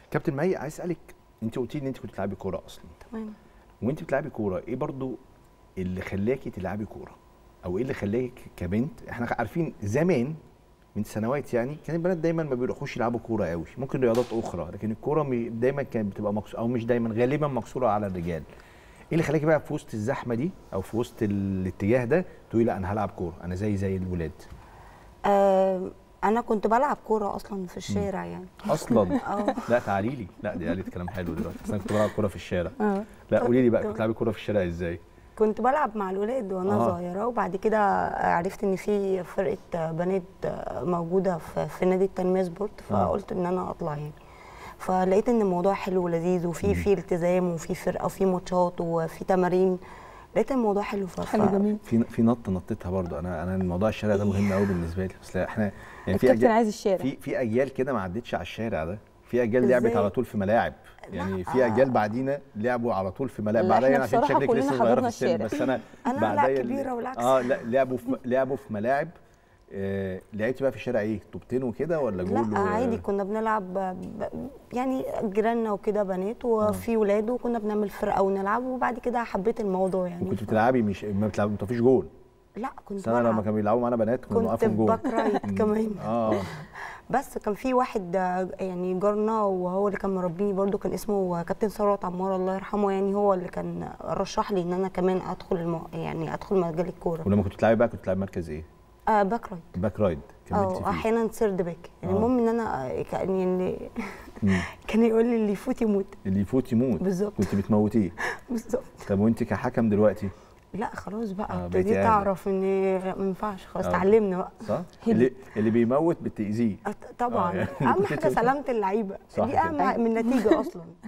كابتن مي عايز اسالك انت قلتي ان انت كنت بتلعبي كوره اصلا تمام وانت بتلعبي كوره ايه برضو اللي خلاكي تلعبي كوره او ايه اللي خلاك كبنت احنا عارفين زمان من سنوات يعني كان البنات دايما ما بيروحوش يلعبوا كوره قوي ممكن رياضات اخرى لكن الكوره مي- دايما كانت بتبقى مكسوره او مش دايما غالبا مكسوره على الرجال ايه اللي خلاكي بقى في وسط الزحمه دي او في وسط الاتجاه ده تقولي لا انا هلعب كوره انا زي زي الولاد آه انا كنت بلعب كوره اصلا في الشارع يعني اصلا اه لا تعالي لي لا دي قالت كلام حلو دلوقتي بس انا كنت بلعب كوره في الشارع اه لا قولي لي بقى طب- كنت بتلعبي كوره في الشارع ازاي كنت بلعب مع الولاد وانا آه. صغيره وبعد كده عرفت ان في فرقه بنات موجوده في, في نادي التنميه سبورت آه. فقلت ان انا اطلع يعني فلقيت ان الموضوع حلو ولذيذ وفي في التزام وفي فرقه وفي ماتشات وفي تمارين لقيت الموضوع حلو ف... حلو جميل في في نط نطيتها برضو انا انا الموضوع الشارع ده مهم قوي بالنسبه لي بس لا احنا يعني في الكابتن اجيال عايز الشارع في في اجيال كده ما عدتش على الشارع ده في اجيال لعبت إزاي؟ على طول في ملاعب يعني في لا. اجيال بعدينا لعبوا على طول في ملاعب لا، بعدين إحنا عشان بصراحة شكلك كلنا لسه صغيره في حضرنا السن الشارع. بس انا أنا لا بعديا كبيرة والعكس. اه لا لعبوا في لعبوا في ملاعب آه لعبتي بقى في الشارع ايه طوبتين وكده ولا جول لا و- عادي كنا بنلعب ب- يعني جيراننا وكده بنات وفي ولاد وكنا بنعمل فرقه ونلعب وبعد كده حبيت الموضوع يعني وكنت ف- بتلعبي مش ما بتلعبي ما فيش جول لا كنت بس انا لما بلعب كانوا بيلعبوا معانا بنات كنا كنت بنوقفهم جول باك رايت كمان اه بس كان في واحد آه، يعني جارنا وهو اللي كان مربيني برضو كان اسمه كابتن ثروت عمار الله يرحمه يعني هو اللي كان رشح لي ان انا كمان ادخل الم... يعني ادخل مجال الكوره ولما كنت بتلعبي بقى كنت بتلعبي مركز ايه؟ آه باك رايت باك رايد كملتي اه فيه احيانا سيرد باك يعني آه. المهم ان انا آه، كان يعني مم. كان يقول لي اللي يفوت يموت اللي يفوت يموت بالظبط. كنت بتموتيه بالظبط طب وانت كحكم دلوقتي لا خلاص آه، بقى بقيتي ابتديت قاعدة. اعرف ان ما ينفعش خلاص آه. اتعلمنا بقى صح؟ اللي اللي بيموت بتأذيه أت- طبعا يعني اهم كنت حاجه بت- سلامه اللعيبه صح دي كده. اهم من النتيجه اصلا